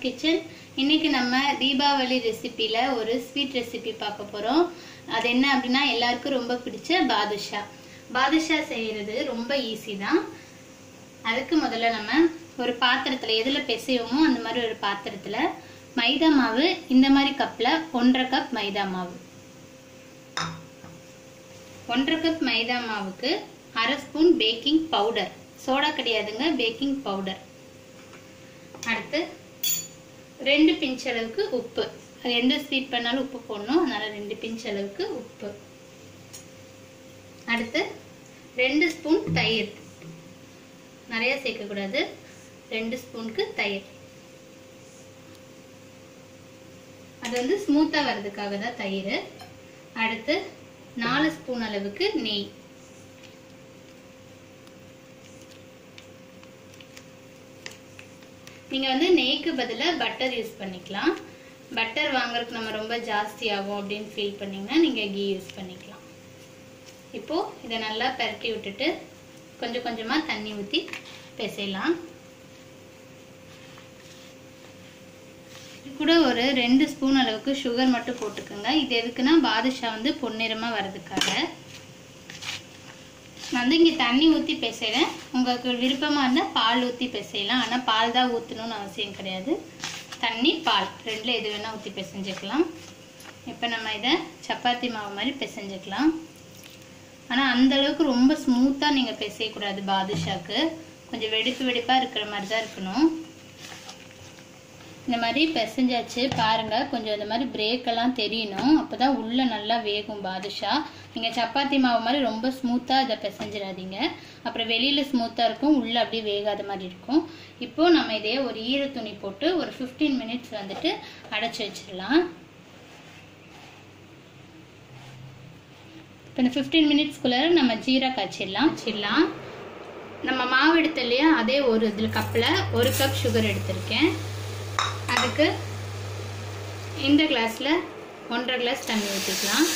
kitchen இன்னைக்கு நம்ம தீபாவளி ரெசிபியில் ஒரு ஸ்வீட் ரெசிபி பார்க்க போகிறோம் அது என்ன அப்படின்னா எல்லாருக்கும் ரொம்ப பிடிச்ச பாதுஷா பாதுஷா செய்கிறது ரொம்ப ஈஸி தான் அதுக்கு முதல்ல நம்ம ஒரு பாத்திரத்தில் எதில் பிசைவோமோ அந்த மாதிரி ஒரு பாத்திரத்தில் மைதா மாவு இந்த மாதிரி கப்பில் ஒன்றரை கப் மைதா மாவு ஒன்றரை கப் மைதா மாவுக்கு அரை ஸ்பூன் பேக்கிங் பவுடர் சோடா கிடையாதுங்க பேக்கிங் பவுடர் அடுத்து ரெண்டு பிஞ்ச் அளவுக்கு உப்பு அது எந்த ஸ்வீட் பண்ணாலும் உப்பு போடணும் அதனால ரெண்டு பிஞ்ச் அளவுக்கு உப்பு அடுத்து ரெண்டு ஸ்பூன் தயிர் நிறைய சேர்க்கக்கூடாது ரெண்டு ஸ்பூனுக்கு தயிர் அது வந்து ஸ்மூத்தா வர்றதுக்காக தான் தயிர் அடுத்து நாலு ஸ்பூன் அளவுக்கு நெய் நீங்கள் வந்து நெய்க்கு பதிலாக பட்டர் யூஸ் பண்ணிக்கலாம் பட்டர் வாங்குறதுக்கு நம்ம ரொம்ப ஜாஸ்தி ஆகும் அப்படின்னு ஃபீல் பண்ணிங்கன்னா நீங்கள் கீ யூஸ் பண்ணிக்கலாம் இப்போது இதை நல்லா பரட்டி விட்டுட்டு கொஞ்சம் கொஞ்சமாக தண்ணி ஊற்றி பிசையலாம் கூட ஒரு ரெண்டு ஸ்பூன் அளவுக்கு சுகர் மட்டும் போட்டுக்கோங்க இது எதுக்குன்னா பாதுஷா வந்து பொன்னிறமாக வர்றதுக்காக நான் வந்து இங்கே தண்ணி ஊற்றி பிசைகிறேன் உங்களுக்கு விருப்பமாக இருந்தால் பால் ஊற்றி பிசையலாம் ஆனால் பால் தான் ஊற்றணும்னு அவசியம் கிடையாது தண்ணி பால் ரெண்டில் எது வேணால் ஊற்றி பிசைஞ்சுக்கலாம் இப்போ நம்ம இதை சப்பாத்தி மாவு மாதிரி பிசைஞ்சுக்கலாம் ஆனால் அந்த அளவுக்கு ரொம்ப ஸ்மூத்தாக நீங்கள் பிசையக்கூடாது பாதுஷாக்கு கொஞ்சம் வெடிப்பு வெடிப்பாக இருக்கிற மாதிரி தான் இருக்கணும் இந்த மாதிரி பிசைஞ்சாச்சு பாருங்கள் கொஞ்சம் இந்த மாதிரி பிரேக்கெல்லாம் தெரியணும் அப்போ தான் உள்ளே நல்லா வேகும் பாதுஷா நீங்கள் சப்பாத்தி மாவு மாதிரி ரொம்ப ஸ்மூத்தாக இதை பிசைஞ்சிடாதீங்க அப்புறம் வெளியில் ஸ்மூத்தாக இருக்கும் உள்ளே அப்படியே வேகாத மாதிரி இருக்கும் இப்போது நம்ம இதையே ஒரு ஈர துணி போட்டு ஒரு ஃபிஃப்டீன் மினிட்ஸ் வந்துட்டு அடைச்சி வச்சிடலாம் இப்போ இந்த ஃபிஃப்டீன் மினிட்ஸ்க்குள்ளே நம்ம ஜீரா காய்ச்சிடலாம் வச்சிடலாம் நம்ம மாவு எடுத்த இல்லையா அதே ஒரு இதில் கப்பில் ஒரு கப் சுகர் எடுத்திருக்கேன் அதுக்கு இந்த கிளாஸில் ஒன்றரை கிளாஸ் தண்ணி ஊற்றிக்கலாம்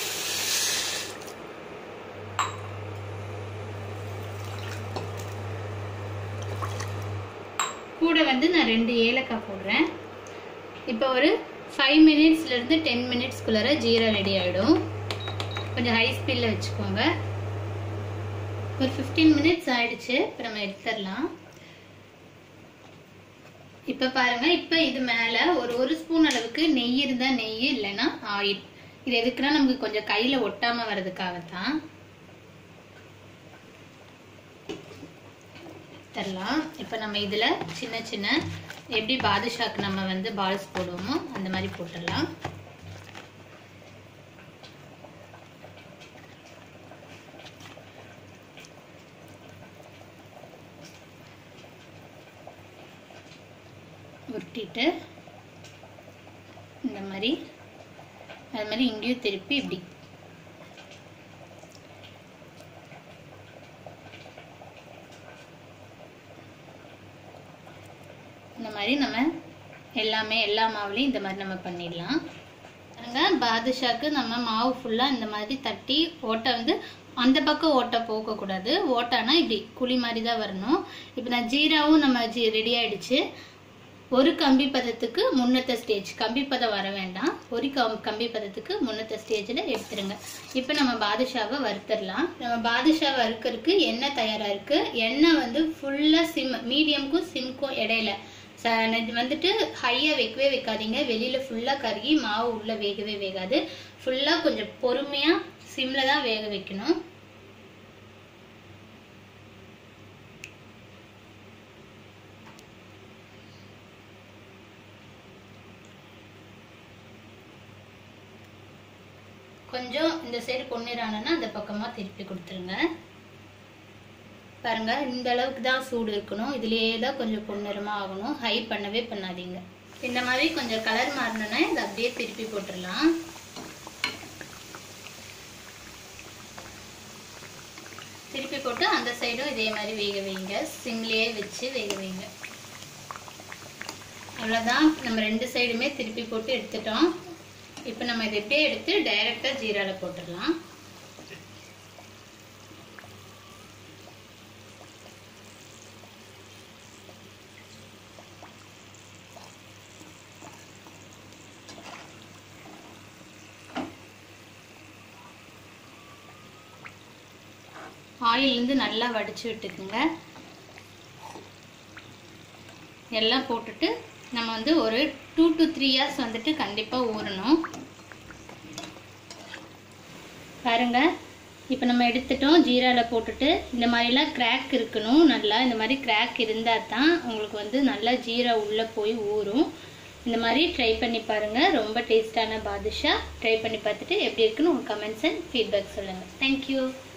கூட வந்து நான் ரெண்டு ஏலக்காய் போடுறேன் இப்போ ஒரு ஃபைவ் மினிட்ஸ்லேருந்து டென் மினிட்ஸ்குள்ளார ஜீரா ரெடி ஆகிடும் கொஞ்சம் ஹை ஸ்பீடில் வச்சுக்கோங்க ஒரு ஃபிஃப்டீன் மினிட்ஸ் ஆயிடுச்சு இப்போ நம்ம எடுத்துடலாம் இப்போ பாருங்க இப்போ இது மேலே ஒரு ஒரு ஸ்பூன் அளவுக்கு நெய் இருந்தால் நெய் இல்லைன்னா ஆயில் இது எதுக்குன்னா நமக்கு கொஞ்சம் கையில் ஒட்டாமல் வர்றதுக்காகத்தான் தரலாம் இப்போ நம்ம இதில் சின்ன சின்ன எப்படி பாதுஷாக்கு நம்ம வந்து பால்ஸ் போடுவோமோ அந்த மாதிரி போட்டுடலாம் உருட்டிட்டு இந்த மாதிரி அது மாதிரி இங்கேயும் திருப்பி இப்படி இந்த மாதிரி நம்ம எல்லாமே எல்லா மாவுலையும் இந்த மாதிரி நம்ம பண்ணிடலாம் பாருங்க பாதுஷாக்கு நம்ம மாவு ஃபுல்லாக இந்த மாதிரி தட்டி ஓட்டை வந்து அந்த பக்கம் ஓட்டை போகக்கூடாது ஓட்டானா இப்படி குழி மாதிரி தான் வரணும் இப்போ நான் ஜீராவும் நம்ம ஜீ ரெடி ஆயிடுச்சு ஒரு கம்பி பதத்துக்கு முன்னத்த ஸ்டேஜ் கம்பி பதம் வர வேண்டாம் ஒரு கம் கம்பி பதத்துக்கு முன்னத்த ஸ்டேஜில் எடுத்துருங்க இப்போ நம்ம பாதுஷாவை வறுத்துடலாம் நம்ம பாதுஷா வறுக்கிறதுக்கு எண்ணெய் தயாராக இருக்குது எண்ணெய் வந்து ஃபுல்லாக சிம் மீடியம்க்கும் சிம்க்கும் இடையில ச இது வந்துட்டு ஹையாக வைக்கவே வைக்காதீங்க வெளியில் ஃபுல்லாக கருகி மாவு உள்ளே வேகவே வேகாது ஃபுல்லாக கொஞ்சம் பொறுமையாக சிம்மில் தான் வேக வைக்கணும் கொஞ்சம் இந்த சைடு பொன்னிறானா அந்த பக்கமாக திருப்பி கொடுத்துருங்க பாருங்க இந்த அளவுக்கு தான் சூடு இருக்கணும் இதுலேயே தான் கொஞ்சம் பொன்னிறமாக ஆகணும் ஹை பண்ணவே பண்ணாதீங்க இந்த மாதிரி கொஞ்சம் கலர் மாறினோன்னா இதை அப்படியே திருப்பி போட்டுடலாம் திருப்பி போட்டு அந்த சைடும் இதே மாதிரி வேக வைங்க சிம்லேயே வச்சு வேக வைங்க அவ்வளோதான் நம்ம ரெண்டு சைடுமே திருப்பி போட்டு எடுத்துட்டோம் இப்போ நம்ம இதை எப்படியே எடுத்து டைரெக்டாக ஜீராவில் போட்டுடலாம் ஆயிலேருந்து நல்லா வடித்து விட்டுக்குங்க எல்லாம் போட்டுட்டு நம்ம வந்து ஒரு டூ டு த்ரீ இயர்ஸ் வந்துட்டு கண்டிப்பாக ஊறணும் பாருங்க இப்போ நம்ம எடுத்துட்டோம் ஜீராவில் போட்டுட்டு இந்த மாதிரிலாம் கிராக் இருக்கணும் நல்லா இந்த மாதிரி கிராக் இருந்தால் தான் உங்களுக்கு வந்து நல்லா ஜீரா உள்ளே போய் ஊறும் இந்த மாதிரி ட்ரை பண்ணி பாருங்கள் ரொம்ப டேஸ்டான பாதுஷா ட்ரை பண்ணி பார்த்துட்டு எப்படி இருக்குன்னு உங்கள் கமெண்ட்ஸ் அண்ட் ஃபீட்பேக் சொல்லுங்கள் தேங்க்யூ